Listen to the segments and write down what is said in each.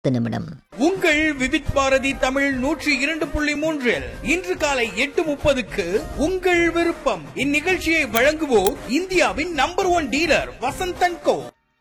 பத்து நிமிடம் உங்கள் விவித் பாரதி தமிழ் நூற்றி இரண்டு புள்ளி மூன்றில் இன்று காலை எட்டு முப்பதுக்கு உங்கள் விருப்பம் இந்நிகழ்ச்சியை வழங்குவோர் இந்தியாவின் number one dealer Vasanthan co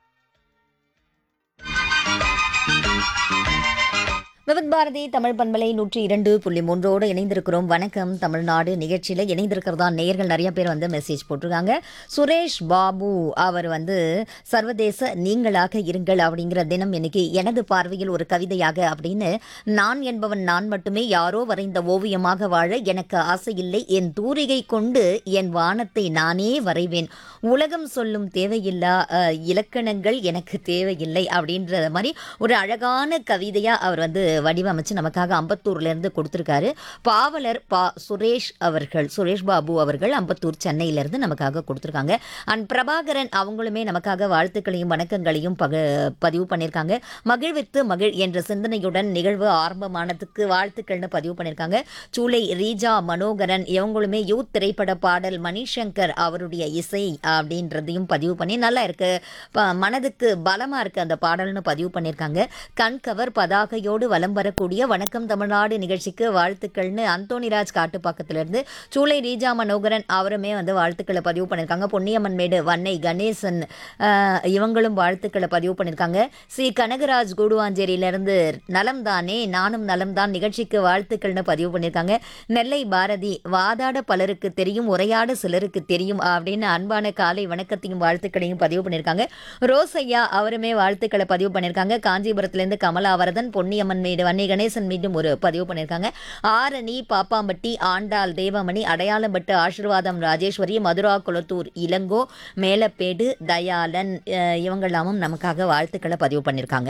Vividh Bharati Tamil பண்பலை நூற்றி இரண்டு புள்ளி மூன்றோடு இணைந்திருக்கிறோம் வணக்கம் தமிழ்நாடு நிகழ்ச்சியில் இணைந்திருக்கிறதா நேயர்கள் நிறைய பேர் வந்து மெசேஜ் போட்டிருக்காங்க சுரேஷ் பாபு அவர் வந்து சர்வதேச நீங்களாக இருங்கள் அப்படிங்கிற தினம் இன்னைக்கு எனது பார்வையில் ஒரு கவிதையாக அப்படின்னு நான் என்பவன் நான் மட்டுமே யாரோ வரைந்த ஓவியமாக வாழ எனக்கு ஆசை இல்லை என் தூரிகை கொண்டு என் வானத்தை நானே வரைவேன் உலகம் சொல்லும் தேவையில்லா அஹ், இலக்கணங்கள் எனக்கு தேவையில்லை அப்படின்ற மாதிரி ஒரு அழகான கவிதையா அவர் வந்து வடிவமைச்சு நமக்காக அம்பத்தூர்ல இருந்து கொடுத்திருக்காரு பாவலர் பா சுரேஷ் அவர்கள் சுரேஷ் பாபு அவர்கள் அம்பத்தூர் சென்னையில இருந்து நமக்காக கொடுத்திருக்காங்க அண்ட் பிரபாகரன் அவங்களுமே நமக்காக வாழ்த்துக்களையும் வணக்கங்களையும் பக பதிவு பண்ணியிருக்காங்க மகிழ்வித்து மகிழ் என்ற சிந்தனையுடன் நிகழ்வு ஆரம்பமானதுக்கு வாழ்த்துக்கள்னு பதிவு பண்ணியிருக்காங்க சூளை ரீஜா மனோகரன் இவங்களுமே யூத் திரைப்பட பாடல் மணிசங்கர் அவருடைய இசை அப்படின்றதையும் பதிவு பண்ணி நல்லா இருக்கு ப- மனதுக்கு பலமா இருக்கு அந்த பாடல்னு பதிவு பண்ணியிருக்காங்க கண்கவர் பதாகையோடு வலம் வரக்கூடிய வணக்கம் தமிழ்நாடு நிகழ்ச்சிக்கு வாழ்த்துக்கள்னு அந்தோணிராஜ் காட்டுப்பாக்கத்திலிருந்து சூளை ரீஜா மனோகரன் அவருமே வந்து வாழ்த்துக்களை பதிவு பண்ணியிருக்காங்க பொன்னியம்மன் மேடு வன்னை கணேசன் ஆஹ், இவங்களும் வாழ்த்துக்களை பதிவு பண்ணியிருக்காங்க சி கனகராஜ் கூடுவாஞ்சேரியிலிருந்து நலம் தானே நானும் நலம் தான் நிகழ்ச்சிக்கு வாழ்த்துக்கள்னு பதிவு பண்ணியிருக்காங்க நெல்லை பாரதி வாதாட பலருக்கு தெரியும் உரையாட சிலருக்கு தெரியும் அப்படின்னு அன்பான காலை வணக்கத்தையும் வாழ்த்துக்களையும் பதிவு பண்ணியிருக்காங்க ரோசையா அவருமே வாழ்த்துக்களை பதிவு பண்ணியிருக்காங்க காஞ்சிபுரத்திலிருந்து கமலாவரதன் பொன்னியம்மன் மீது வன்னி கணேசன் மீண்டும் ஒரு பதிவு பண்ணியிருக்காங்க ஆரணி பாப்பாம்பட்டி ஆண்டாள் தேவமணி அடையாளம்பட்டு ஆசீர்வாதம் ராஜேஸ்வரி மதுரா குளத்தூர் இளங்கோ மேலப்பேடு தயாளன் அஹ், இவங்கெல்லாமும் நமக்காக வாழ்த்துக்களை பதிவு பண்ணியிருக்காங்க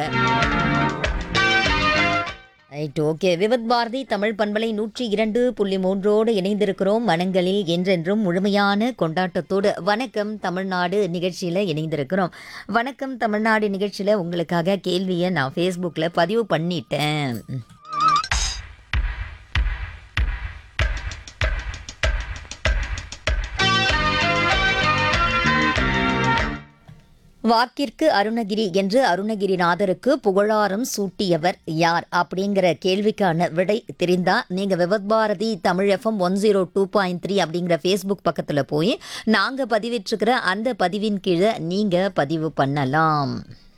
ரைட் ஓகே விவத் பாரதி தமிழ் பண்பலை நூற்றி இரண்டு புள்ளி மூன்றோடு இணைந்திருக்கிறோம் மனங்களில் என்றென்றும் முழுமையான கொண்டாட்டத்தோடு வணக்கம் தமிழ்நாடு நிகழ்ச்சியில் இணைந்திருக்கிறோம் வணக்கம் தமிழ்நாடு நிகழ்ச்சியில் உங்களுக்காக கேள்வியை நான் ஃபேஸ்புக்கில் பதிவு பண்ணிட்டேன் வாக்கிற்கு அருணகிரி என்று அருணகிரிநாதருக்கு புகழாரம் சூட்டியவர் யார் அப்படிங்கிற கேள்விக்கான விடை தெரிந்தா நீங்க Vividh Bharati Tamil FM one zero two point three அப்படிங்கிற ஃபேஸ்புக் பக்கத்துல போய் நாங்க பதிவிட்டிருக்கிற அந்த பதிவின் கீழே நீங்க பதிவு பண்ணலாம்